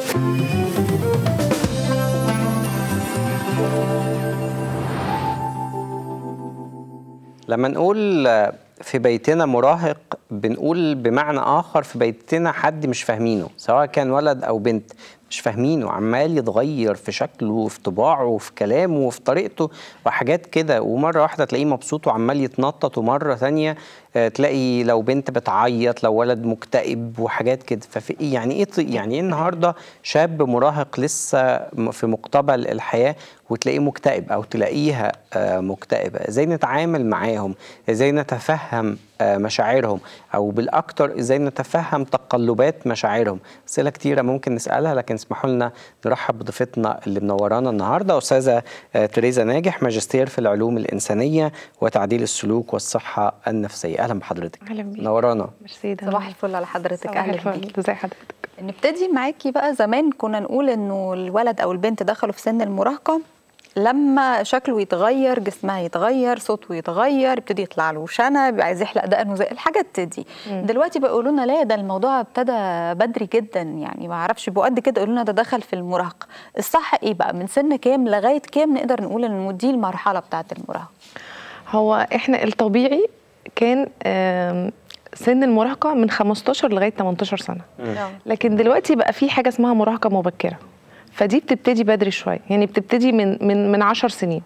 لما نقول في بيتنا مراهق بنقول بمعنى آخر في بيتنا حد مش فاهمينه سواء كان ولد أو بنت مش فاهمينه عمال يتغير في شكله وفي طباعه وفي كلامه وفي طريقته وحاجات كده ومرة واحدة تلاقيه مبسوط وعمال يتنطط ومرة ثانية آه، تلاقي لو بنت بتعيط لو ولد مكتئب وحاجات كده ففي إيه- يعني ايه ط- يعني ايه النهارده شاب مراهق لسه م- في مقتبل الحياه وتلاقيه مكتئب او تلاقيها آه، مكتئبه ازاي نتعامل معاهم ازاي نتفهم آه، مشاعرهم او بالاكتر ازاي نتفهم تقلبات مشاعرهم اسئله كتيره ممكن نسالها لكن اسمحوا لنا نرحب بضيفتنا اللي منورانا النهارده استاذه آه، تريزا ناجح ماجستير في العلوم الانسانيه وتعديل السلوك والصحه النفسيه اهلا بحضرتك اهلا بيك نورانا ميرسي ده صباح الفل على حضرتك صباح اهلا الفل بيكي ازي حضرتك نبتدي معاكي بقى زمان كنا نقول انه الولد او البنت دخلوا في سن المراهقه لما شكله يتغير جسمها يتغير صوته يتغير يبتدي يطلع له شنب يبقى عايز يحلق دقنه زي الحاجات دي مم. دلوقتي بيقولوا لنا لا ده الموضوع ابتدى بدري جدا يعني ما اعرفش يبقوا قد كده يقولوا لنا ده دخل في المراهقه الصح ايه بقى من سن كام لغايه كام نقدر نقول ان دي المرحله بتاعه المراهقه هو احنا الطبيعي كان آم، سن المراهقه من 15 لغايه 18 سنه لكن دلوقتي بقى في حاجه اسمها مراهقه مبكره فدي بتبتدي بدري شويه يعني بتبتدي من من من 10 سنين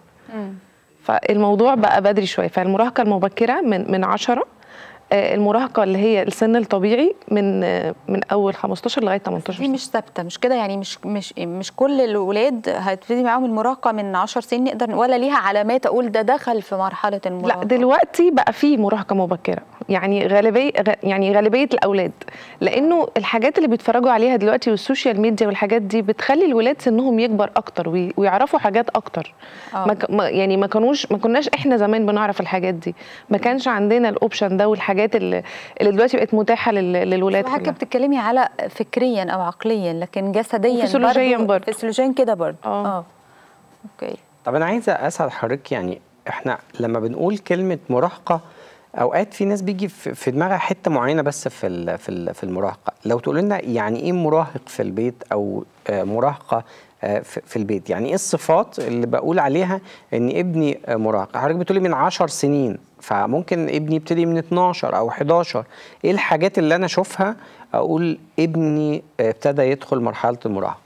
فالموضوع بقى بدري شويه فالمراهقه المبكره من من 10 آه، المراهقه اللي هي السن الطبيعي من آه، من اول 15 لغايه 18 دي مش ثابته مش كده يعني مش مش مش كل الاولاد هتبتدي معاهم المراهقه من 10 سنين نقدر ولا ليها علامات اقول ده دخل في مرحله المراهقه لا دلوقتي بقى في مراهقه مبكره يعني غالبيه غ- يعني غالبيه الاولاد لانه الحاجات اللي بيتفرجوا عليها دلوقتي والسوشيال ميديا والحاجات دي بتخلي الولاد سنهم يكبر اكتر وي- ويعرفوا حاجات اكتر آه. ما ك- ما يعني ما كانوش ما كناش احنا زمان بنعرف الحاجات دي ما كانش عندنا الاوبشن ده والحاجات اللي, اللي دلوقتي بقت متاحه لل- للولاد حضرتك كلها. بتتكلمي على فكريا او عقليا لكن جسديا وفسيولوجياً برضه. فسيولوجيا كده برضه آه. اه اوكي طب انا عايزه اسال حضرتك يعني احنا لما بنقول كلمه مراهقه اوقات في ناس بيجي في في دماغها حته معينه بس في ال- في ال- في المراهقه لو تقول لنا يعني ايه مراهق في البيت او آه، مراهقه آه، في في البيت يعني ايه الصفات اللي بقول عليها ان ابني آه، مراهق حضرتك بتقولي من 10 سنين فممكن ابني يبتدي من 12 او 11 ايه الحاجات اللي انا اشوفها اقول ابني آه، ابتدى يدخل مرحله المراهقه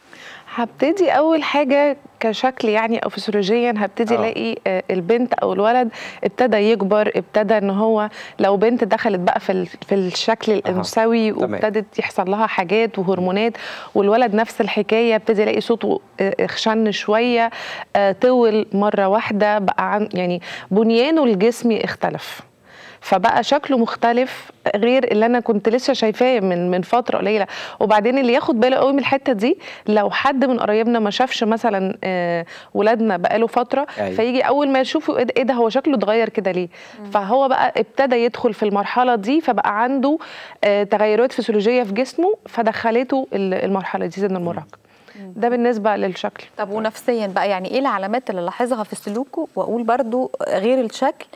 هبتدي اول حاجه كشكل يعني او فسيولوجيا هبتدي آه. الاقي آه، البنت او الولد ابتدى يكبر ابتدى ان هو لو بنت دخلت بقى في ال- في الشكل الانثوي تمام. وابتدت يحصل لها حاجات وهرمونات والولد نفس الحكايه ابتدي الاقي صوته آه، خشن شويه آه، طول مره واحده بقى عن يعني بنيانه الجسمي اختلف فبقى شكله مختلف غير اللي انا كنت لسه شايفاه من من فتره قليله وبعدين اللي ياخد باله قوي من الحته دي لو حد من قرايبنا ما شافش مثلا آه، ولادنا بقاله فتره أيوة. فيجي اول ما يشوفوا ايه ده- إيه ده هو شكله اتغير كده ليه فهو بقى ابتدى يدخل في المرحله دي فبقى عنده آه، تغيرات فسيولوجيه في جسمه فدخلته ال- المرحله دي سن المراهقه ده بالنسبه للشكل طب ونفسيا بقى يعني ايه العلامات اللي لاحظها في سلوكه واقول برضو غير الشكل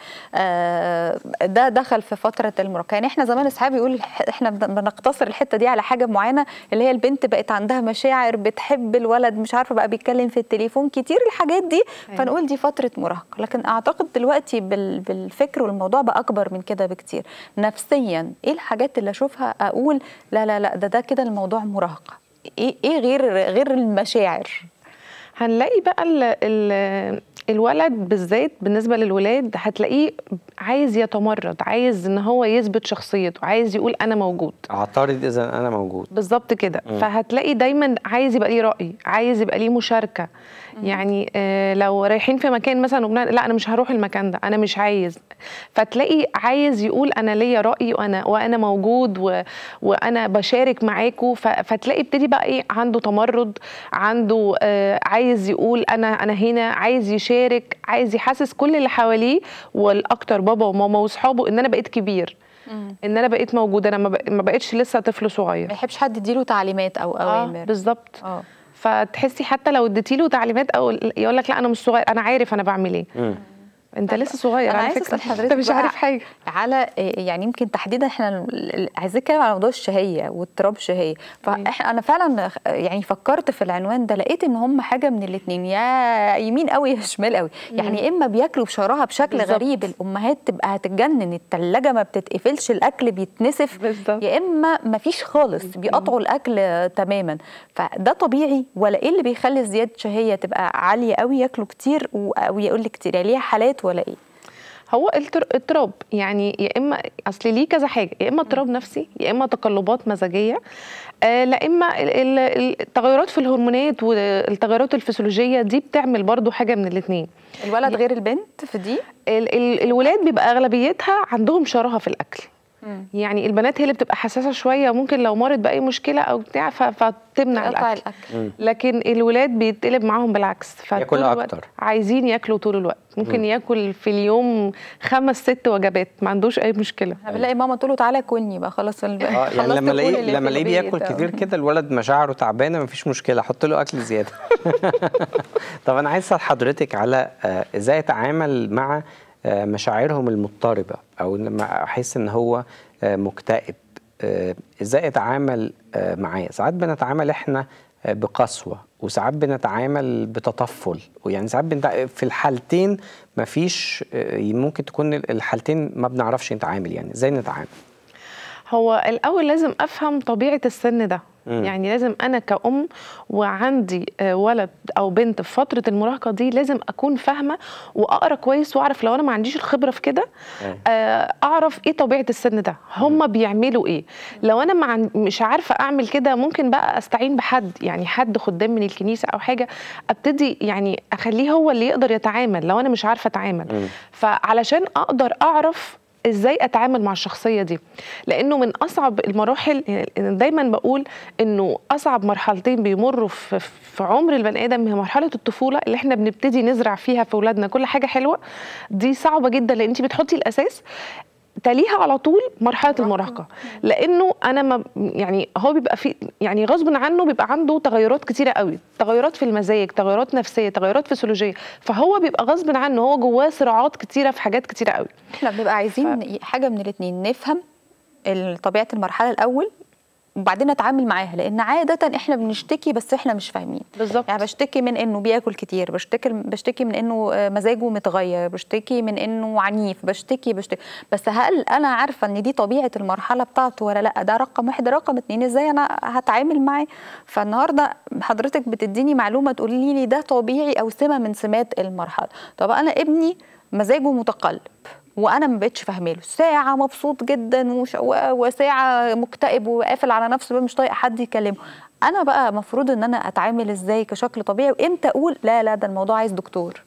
آه ده دخل في فتره المراهقه يعني احنا زمان اصحابي يقول الح- احنا بن- بنقتصر الحته دي على حاجه معينه اللي هي البنت بقت عندها مشاعر بتحب الولد مش عارفه بقى بيتكلم في التليفون كتير الحاجات دي أيوة. فنقول دي فتره مراهقه لكن اعتقد دلوقتي بال بالفكر والموضوع بقى اكبر من كده بكتير نفسيا ايه الحاجات اللي اشوفها اقول لا لا لا ده ده كده الموضوع مراهقه ايه ايه غير غير المشاعر هنلاقي بقى ال ال الولد بالذات بالنسبه للولاد هتلاقيه عايز يتمرد عايز ان هو يثبت شخصيته عايز يقول انا موجود اعترض اذا انا موجود بالظبط كده مم. فهتلاقي دايما عايز يبقى ليه راي عايز يبقى ليه مشاركه يعني آه لو رايحين في مكان مثلا وبنا... لا انا مش هروح المكان ده انا مش عايز فتلاقي عايز يقول انا ليا راي وانا وانا موجود و... وانا بشارك معاكم ف... فتلاقي ابتدي بقى ايه عنده تمرد عنده آه عايز يقول انا انا هنا عايز يشارك عايز يحسس كل اللي حواليه والاكتر بابا وماما واصحابه ان انا بقيت كبير ان انا بقيت موجوده انا ما بق- ما بقتش لسه طفل صغير ما يحبش حد يديله تعليمات او اه اوامر بالظبط اه فتحسي حتى لو اديتي له تعليمات او يقول لك لا انا مش صغير انا عارف انا بعمل ايه مم. انت لسه صغير انا على عايزه فكره اسال حضرتك انت مش بقى عارف حاجه على إيه، يعني يمكن تحديدا احنا ال- ال- عايزين نتكلم على موضوع الشهيه واضطراب الشهيه فاحنا انا فعلا يعني فكرت في العنوان ده لقيت ان هم حاجه من الاثنين يا يمين قوي يا شمال قوي يعني يا اما بياكلوا بشراهه بشكل بالظبط. غريب الامهات تبقى هتتجنن الثلاجه ما بتتقفلش الاكل بيتنسف بالظبط. يا اما ما فيش خالص بيقطعوا الاكل تماما فده طبيعي ولا ايه اللي بيخلي زياده شهيه تبقى عاليه قوي ياكلوا كتير و- او يقول لك كتير يعني ليها حالات ولا ايه هو التر- اضطراب يعني يا اما اصل ليه كذا حاجه يا اما اضطراب نفسي يا اما تقلبات مزاجيه آه لا اما ال- ال- التغيرات في الهرمونات والتغيرات الفسيولوجيه دي بتعمل برضو حاجه من الاثنين الولد غير البنت في دي ال ال الولاد بيبقى اغلبيتها عندهم شراهه في الاكل يعني البنات هي اللي بتبقى حساسه شويه ممكن لو مرت باي مشكله او بتاع ف- فتمنع قطع الاكل الاكل لكن الولاد بيتقلب معاهم بالعكس فطول ياكل الوقت أكتر. عايزين ياكلوا طول الوقت ممكن ياكل في اليوم خمس ست وجبات ما عندوش اي مشكله احنا بنلاقي ماما تقول له تعالى كلني بقى خلاص ال- اه يعني خلصت لما كل الاقيه اللي لما في الاقيه البيت. بياكل آه. كتير كده الولد مشاعره تعبانه مفيش مشكله احط له اكل زياده طب انا عايز اسال حضرتك على آه، ازاي اتعامل مع آه، مشاعرهم المضطربه او لما احس ان هو آه، مكتئب آه، ازاي اتعامل آه، معاه ساعات بنتعامل احنا آه، بقسوه وساعات بنتعامل بتطفل ويعني ساعات بنتع... في الحالتين مفيش آه، ممكن تكون الحالتين ما بنعرفش نتعامل يعني ازاي نتعامل هو الاول لازم افهم طبيعه السن ده مم. يعني لازم انا كأم وعندي آه، ولد او بنت في فتره المراهقه دي لازم اكون فاهمه واقرا كويس واعرف لو انا ما عنديش الخبره في كده أيوة. آه، اعرف ايه طبيعه السن ده هم بيعملوا ايه لو انا ما عن- مش عارفه اعمل كده ممكن بقى استعين بحد يعني حد خدام من الكنيسه او حاجه ابتدي يعني اخليه هو اللي يقدر يتعامل لو انا مش عارفه اتعامل مم. فعلشان اقدر اعرف ازاي اتعامل مع الشخصيه دي لانه من اصعب المراحل يعني دايما بقول انه اصعب مرحلتين بيمروا في, في عمر البني ادم هي مرحله الطفوله اللي احنا بنبتدي نزرع فيها في اولادنا كل حاجه حلوه دي صعبه جدا لان انت بتحطي الاساس تليها على طول مرحله المراهقه لانه انا ما يعني هو بيبقى في يعني غصب عنه بيبقى عنده تغيرات كتيره قوي تغيرات في المزاج تغيرات نفسيه تغيرات فسيولوجيه فهو بيبقى غصب عنه هو جواه صراعات كتيره في حاجات كتيره قوي احنا بنبقى عايزين حاجه من الاثنين نفهم ال- طبيعه المرحله الاول وبعدين نتعامل معاها لان عاده احنا بنشتكي بس احنا مش فاهمين بالظبط يعني بشتكي من انه بياكل كتير بشتكي بشتكي من انه آه، مزاجه متغير بشتكي من انه عنيف بشتكي بشتكي بس هل انا عارفه ان دي طبيعه المرحله بتاعته ولا لا ده رقم واحد ده رقم اتنين ازاي انا هتعامل معاه فالنهارده حضرتك بتديني معلومه تقولي لي ده طبيعي او سمه من سمات المرحله طب انا ابني مزاجه متقلب وانا ما بقتش فاهمه له ساعه مبسوط جدا وش- و- وساعه مكتئب وقافل على نفسه بقى مش طايق حد يكلمه انا بقى مفروض ان انا اتعامل ازاي كشكل طبيعي وامتى اقول لا لا ده الموضوع عايز دكتور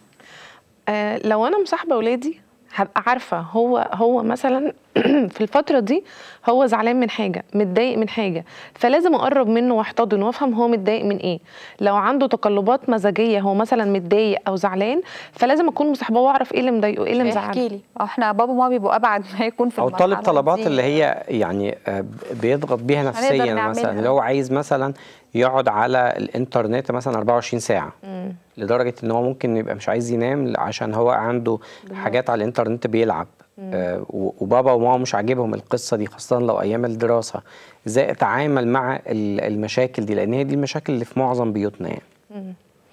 آه لو انا مصاحبه اولادي هبقى عارفه هو هو مثلا في الفتره دي هو زعلان من حاجه متضايق من حاجه فلازم اقرب منه واحتضنه وافهم هو متضايق من ايه لو عنده تقلبات مزاجيه هو مثلا متضايق او زعلان فلازم اكون مصاحبه واعرف ايه اللي مضايقه ايه اللي مزعله احكي لي احنا بابا وماما بيبقوا ابعد ما يكون في او المرحلة طالب طلبات دي. اللي هي يعني آه، بيضغط بيها نفسيا نعملها. مثلا اللي هو عايز مثلا يقعد على الانترنت مثلا 24 ساعه لدرجه ان هو ممكن يبقى مش عايز ينام عشان هو عنده حاجات على الانترنت بيلعب آه، و- وبابا وماما مش عاجبهم القصه دي خاصه لو ايام الدراسه ازاي اتعامل مع ال- المشاكل دي لان هي دي المشاكل اللي في معظم بيوتنا يعني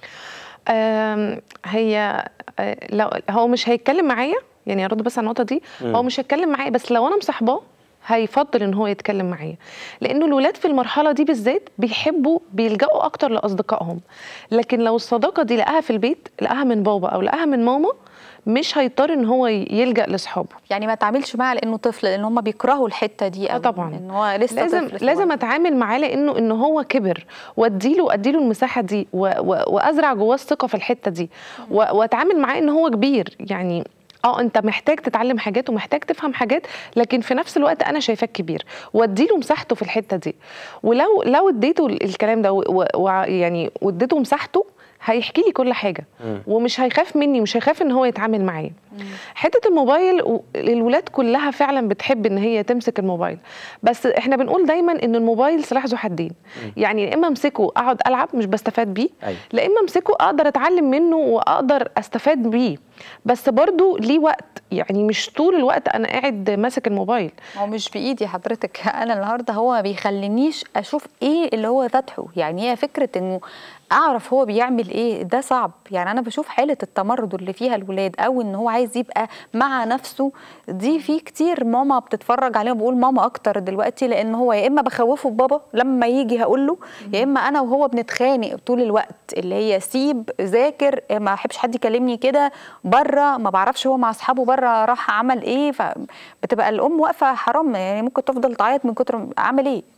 آم، هي آه، لو هو مش هيتكلم معايا يعني ارد بس على النقطه دي هو مش هيتكلم معايا بس لو انا مصاحباه هيفضل ان هو يتكلم معايا لانه الولاد في المرحله دي بالذات بيحبوا بيلجأوا اكتر لاصدقائهم لكن لو الصداقه دي لقاها في البيت لقاها من بابا او لقاها من ماما مش هيضطر ان هو يلجأ لاصحابه يعني ما اتعاملش معاه لانه طفل لان هم بيكرهوا الحته دي آه قوي طبعاً. ان هو لسه لازم طفل لازم صغير. اتعامل معاه لانه ان هو كبر واديله اديله المساحه دي و و وازرع جواه الثقه في الحته دي و واتعامل معاه ان هو كبير يعني اه انت محتاج تتعلم حاجات ومحتاج تفهم حاجات لكن في نفس الوقت انا شايفاك كبير واديله مساحته في الحته دي ولو لو اديته ال- الكلام ده ويعني واديته مساحته هيحكي لي كل حاجه مم. ومش هيخاف مني مش هيخاف ان هو يتعامل معايا حته الموبايل و- الولاد كلها فعلا بتحب ان هي تمسك الموبايل بس احنا بنقول دايما ان الموبايل سلاح ذو حدين يعني يا اما امسكه اقعد العب مش بستفاد بيه أيوة. لا اما امسكه اقدر اتعلم منه واقدر استفاد بيه بس برضو ليه وقت يعني مش طول الوقت انا قاعد ماسك الموبايل هو مش بايدي حضرتك انا النهارده هو ما بيخلينيش اشوف ايه اللي هو فاتحه يعني هي فكره انه اعرف هو بيعمل ايه ده صعب يعني انا بشوف حاله التمرد اللي فيها الولاد او ان هو عايز يبقى مع نفسه دي في كتير ماما بتتفرج عليها بقول ماما اكتر دلوقتي لان هو يا اما بخوفه ببابا لما يجي هقول له يا اما انا وهو بنتخانق طول الوقت اللي هي سيب ذاكر ما احبش حد يكلمني كده بره ما بعرفش هو مع اصحابه بره راح عمل ايه فبتبقى الام واقفه حرام يعني ممكن تفضل تعيط من كتر اعمل ايه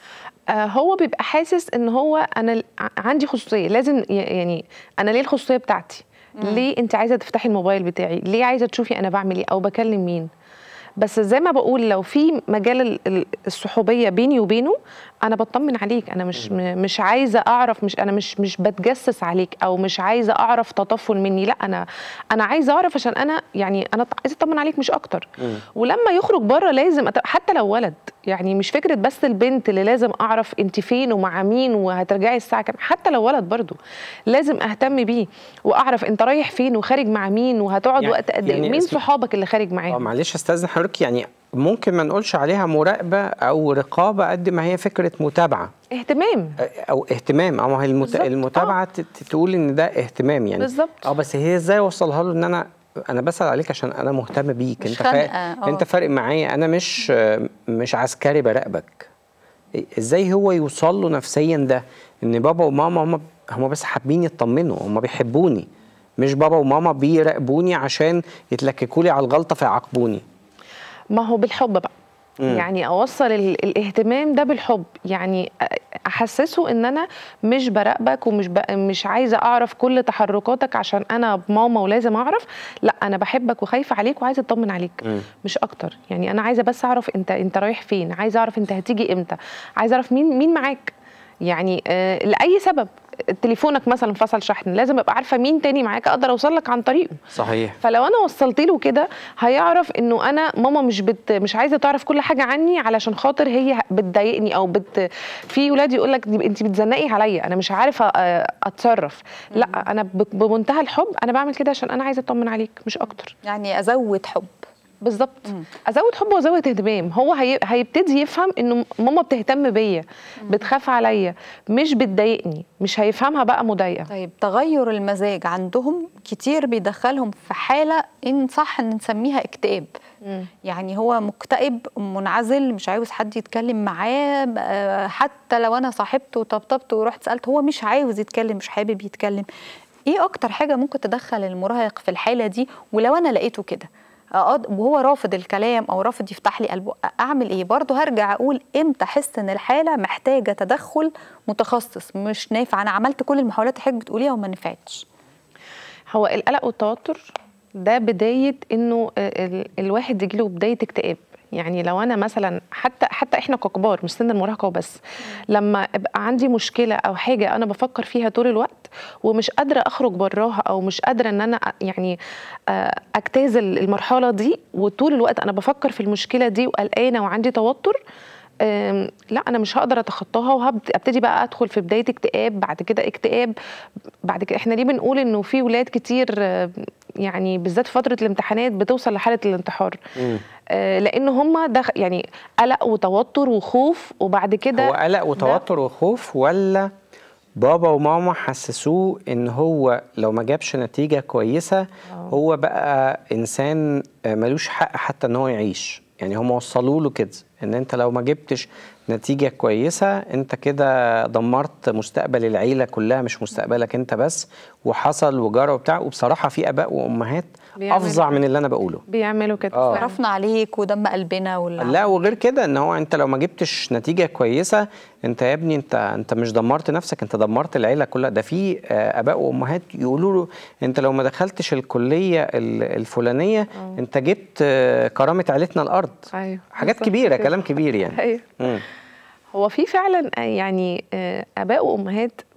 آه، هو بيبقى حاسس ان هو انا ال- ع- عندي خصوصيه لازم ي- يعني انا ليه الخصوصيه بتاعتي ليه انت عايزه تفتحي الموبايل بتاعي ليه عايزه تشوفي انا بعمل ايه او بكلم مين بس زي ما بقول لو في مجال ال- ال- الصحوبيه بيني وبينه انا بطمن عليك انا مش م- مش عايزه اعرف مش انا مش مش بتجسس عليك او مش عايزه اعرف تطفل مني لا انا انا عايزه اعرف عشان انا يعني انا ط- عايزه اطمن عليك مش اكتر ولما يخرج بره لازم أت- حتى لو ولد يعني مش فكره بس البنت اللي لازم اعرف انت فين ومع مين وهترجعي الساعه كام حتى لو ولد برضو لازم اهتم بيه واعرف انت رايح فين وخارج مع مين وهتقعد يعني- وقت قد ايه يعني مين اسم- صحابك اللي خارج اه معاهم معلش استاذن حضرتك يعني ممكن ما نقولش عليها مراقبه او رقابه قد ما هي فكره متابعه اهتمام او اهتمام او هي المت... بالظبط، المتابعه ت- ت- تقول ان ده اهتمام يعني بالظبط. اه بس هي ازاي اوصلها له ان انا انا بسال عليك عشان انا مهتم بيك مش انت خانقة، فارق اه. انت فارق معايا انا مش مش عسكري براقبك ازاي هو يوصل له نفسيا ده ان بابا وماما هم هم بس حابين يطمنوا هم بيحبوني مش بابا وماما بيراقبوني عشان يتلككوا لي على الغلطه فيعاقبوني ما هو بالحب بقى مم. يعني اوصل ال- الاهتمام ده بالحب يعني أ- احسسه ان انا مش براقبك ومش ب... مش عايزه اعرف كل تحركاتك عشان انا ماما ولازم اعرف لا انا بحبك وخايفه عليك وعايزه اطمن عليك مم. مش اكتر يعني انا عايزه بس اعرف انت انت رايح فين عايزه اعرف انت هتيجي امتى عايزه اعرف مين مين معاك يعني آه لاي سبب تليفونك مثلا فصل شحن لازم ابقى عارفه مين تاني معاك اقدر اوصل لك عن طريقه صحيح فلو انا وصلت له كده هيعرف انه انا ماما مش بت مش عايزه تعرف كل حاجه عني علشان خاطر هي بتضايقني او بت في ولاد يقول لك انت بتزنقي عليا انا مش عارفه آه، اتصرف لا انا ب- بمنتهى الحب انا بعمل كده عشان انا عايزه اطمن عليك مش اكتر يعني ازود حب بالظبط ازود حب وازود اهتمام هو هي... هيبتدي يفهم انه ماما بتهتم بيا بتخاف عليا مش بتضايقني مش هيفهمها بقى مضايقه طيب تغير المزاج عندهم كتير بيدخلهم في حالة إن صح إن نسميها اكتئاب مم. يعني هو مكتئب منعزل مش عاوز حد يتكلم معاه آه، حتى لو أنا صاحبته وطبطبت ورحت سألت هو مش عاوز يتكلم مش حابب يتكلم إيه أكتر حاجة ممكن تدخل المراهق في الحالة دي ولو أنا لقيته كده أقعد- وهو رافض الكلام او رافض يفتح لي قلبه اعمل ايه برضه هرجع اقول امتى احس ان الحاله محتاجه تدخل متخصص مش نافع انا عملت كل المحاولات اللي حضرتك بتقوليها وما نفعتش هو القلق والتوتر ده بدايه انه ال- الواحد يجي له بدايه اكتئاب يعني لو انا مثلا حتى حتى احنا ككبار مش سن المراهقه وبس لما ابقى عندي مشكله او حاجه انا بفكر فيها طول الوقت ومش قادره اخرج براها او مش قادره ان انا أ- يعني آه، اجتاز ال- المرحله دي وطول الوقت انا بفكر في المشكله دي وقلقانه وعندي توتر أم، لا انا مش هقدر اتخطاها وهبتدي بقى ادخل في بدايه اكتئاب بعد كده اكتئاب بعد كده احنا ليه بنقول انه في ولاد كتير آه، يعني بالذات في فتره الامتحانات بتوصل لحاله الانتحار مم. آه، لان هم دخ يعني قلق وتوتر وخوف وبعد كده هو قلق وتوتر وخوف ولا بابا وماما حسسوه ان هو لو ما جابش نتيجة كويسة هو بقى انسان آه، ملوش حق حتى ان هو يعيش يعني هم وصلوا له كده ان انت لو ما جبتش نتيجة كويسة انت كده دمرت مستقبل العيلة كلها مش مستقبلك انت بس وحصل وجرى وبتاع وبصراحة في اباء وامهات بيعملوا افظع من اللي انا بقوله بيعملوا كده آه. فعلاً. عرفنا عليك ودم قلبنا ولا لا وغير كده ان هو انت لو ما جبتش نتيجه كويسه انت يا ابني انت انت مش دمرت نفسك انت دمرت العيله كلها ده في آه، اباء وامهات يقولوا له انت لو ما دخلتش الكليه ال- الفلانيه انت جبت آه، كرامه عيلتنا الارض ايوه حاجات بالظبط كبيره كده. كلام كبير يعني ايوه مم. هو في فعلا آه، يعني آه، اباء وامهات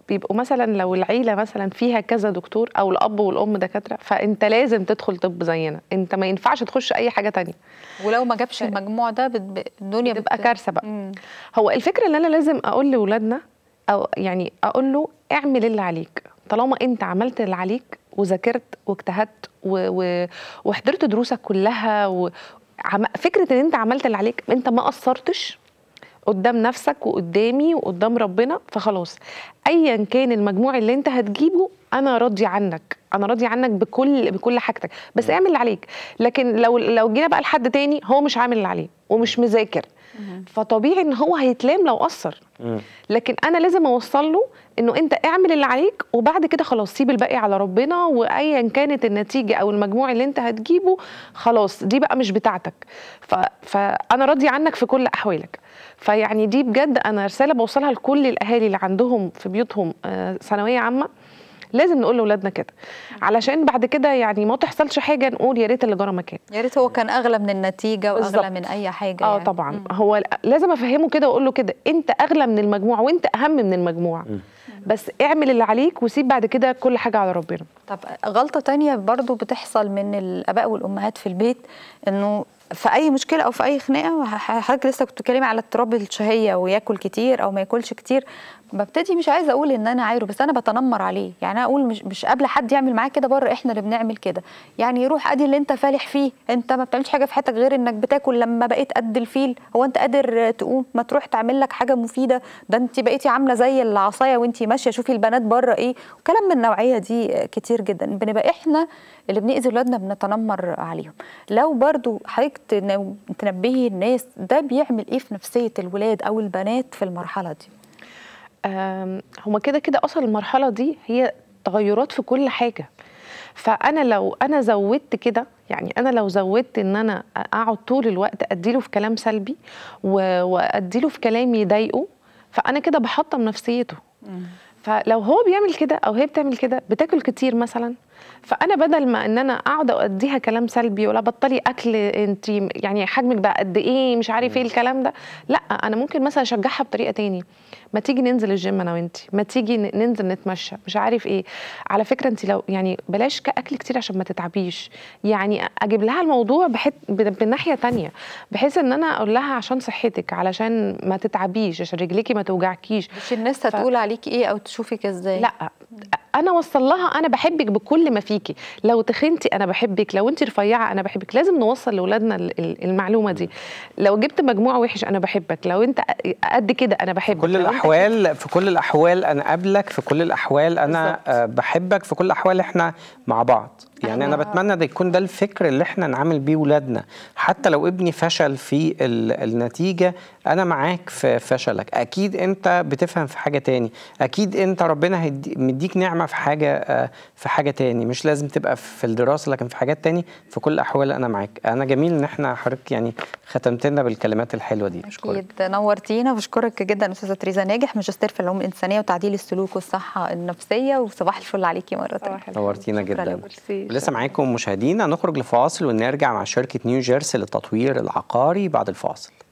بيبقوا مثلا لو العيله مثلا فيها كذا دكتور او الاب والام دكاتره فانت لازم تدخل طب زينا انت ما ينفعش تخش اي حاجه تانية ولو ما جابش المجموع ده بت- ب- الدنيا بتبقى بت- كارثه بقى مم. هو الفكره اللي انا لازم اقول لاولادنا او يعني اقول له اعمل اللي عليك طالما انت عملت اللي عليك وذاكرت واجتهدت و... و... وحضرت دروسك كلها و... عم... فكره ان انت عملت اللي عليك انت ما قصرتش قدام نفسك وقدامي وقدام ربنا فخلاص ايا كان المجموع اللي انت هتجيبه انا راضي عنك انا راضي عنك بكل بكل حاجتك بس اعمل اللي عليك لكن لو لو جينا بقى لحد تاني هو مش عامل اللي عليه ومش مذاكر فطبيعي ان هو هيتلام لو قصر مم. لكن انا لازم اوصل له انه انت اعمل اللي عليك وبعد كده خلاص سيب الباقي على ربنا وايا كانت النتيجه او المجموع اللي انت هتجيبه خلاص دي بقى مش بتاعتك ف... فانا راضي عنك في كل احوالك فيعني دي بجد انا رساله بوصلها لكل الاهالي اللي عندهم في بيوتهم آه، ثانويه عامه لازم نقول لاولادنا كده علشان بعد كده يعني ما تحصلش حاجه نقول يا ريت اللي جرى مكان يا ريت هو كان اغلى من النتيجه واغلى بالظبط. من اي حاجه اه يعني. طبعا مم. هو لازم افهمه كده واقول له كده انت اغلى من المجموع وانت اهم من المجموع بس اعمل اللي عليك وسيب بعد كده كل حاجه على ربنا طب غلطة تانية برضو بتحصل من الآباء والأمهات في البيت إنه في أي مشكلة أو في أي خناقة ح- حضرتك لسه كنت بتتكلمي على اضطراب الشهية وياكل كتير أو ما ياكلش كتير ببتدي مش عايزة أقول إن أنا عايره بس أنا بتنمر عليه يعني أنا أقول مش مش قابلة حد يعمل معاه كده بره إحنا اللي بنعمل كده يعني يروح أدي اللي أنت فالح فيه أنت ما بتعملش حاجة في حياتك غير إنك بتاكل لما بقيت قد الفيل هو أنت قادر تقوم ما تروح تعمل لك حاجة مفيدة ده أنت بقيتي عاملة زي العصاية وأنت ماشية شوفي البنات بره إيه وكلام من النوعية دي كتير جدا بنبقى إحنا اللي بنأذي ولادنا بنتنمر عليهم لو برضو حضرتك تن- تنبهي الناس ده بيعمل ايه في نفسية الولاد او البنات في المرحلة دي آم، هما كده كده اصلا المرحله دي هي تغيرات في كل حاجه فانا لو انا زودت كده يعني انا لو زودت ان انا اقعد طول الوقت اديله في كلام سلبي و- واديله في كلام يضايقه فانا كده بحطم نفسيته فلو هو بيعمل كده او هي بتعمل كده بتاكل كتير مثلا فانا بدل ما ان انا اقعد اديها كلام سلبي ولا بطلي اكل انت يعني حجمك بقى قد ايه مش عارف ايه الكلام ده لا انا ممكن مثلا اشجعها بطريقه تاني ما تيجي ننزل الجيم انا وانت ما تيجي ن- ننزل نتمشى مش عارف ايه على فكره انت لو يعني بلاش ك- اكل كتير عشان ما تتعبيش يعني اجيب لها الموضوع بحت ب- بناحيه تانية بحيث ان انا اقول لها عشان صحتك علشان ما تتعبيش عشان رجليكي ما توجعكيش مش الناس هتقول عليكي ايه او تشوفك ازاي لا انا اوصل لها انا بحبك بكل ما فيكي لو تخنتي انا بحبك لو انت رفيعه انا بحبك لازم نوصل لاولادنا ال- ال- المعلومه دي لو جبت مجموع وحش انا بحبك لو انت قد كده انا بحبك كل لو أنت الاحوال في كل الاحوال انا قابلك في كل الاحوال انا بالظبط. آه، بحبك في كل الاحوال احنا مع بعض يعني انا أيوة. بتمنى ده يكون ده الفكر اللي احنا نعامل بيه ولادنا حتى لو ابني فشل في ال- النتيجه انا معاك في فشلك اكيد انت بتفهم في حاجه تاني اكيد انت ربنا هيدي- مديك نعمه في حاجه آه، في حاجه تاني مش لازم تبقى في الدراسه لكن في حاجات تاني في كل الاحوال انا معاك انا جميل ان احنا حضرتك يعني ختمت لنا بالكلمات الحلوه دي أشكرك. اكيد نورتينا بشكرك جدا استاذه تريزا ناجح ماجستير في العلوم الانسانيه وتعديل السلوك والصحه النفسيه وصباح الفل عليكي مره ثانيه نورتينا شكراً جدا لك. ميرسي. لسه معاكم مشاهدينا نخرج لفاصل ونرجع مع شركة نيو جيرسي للتطوير العقاري بعد الفاصل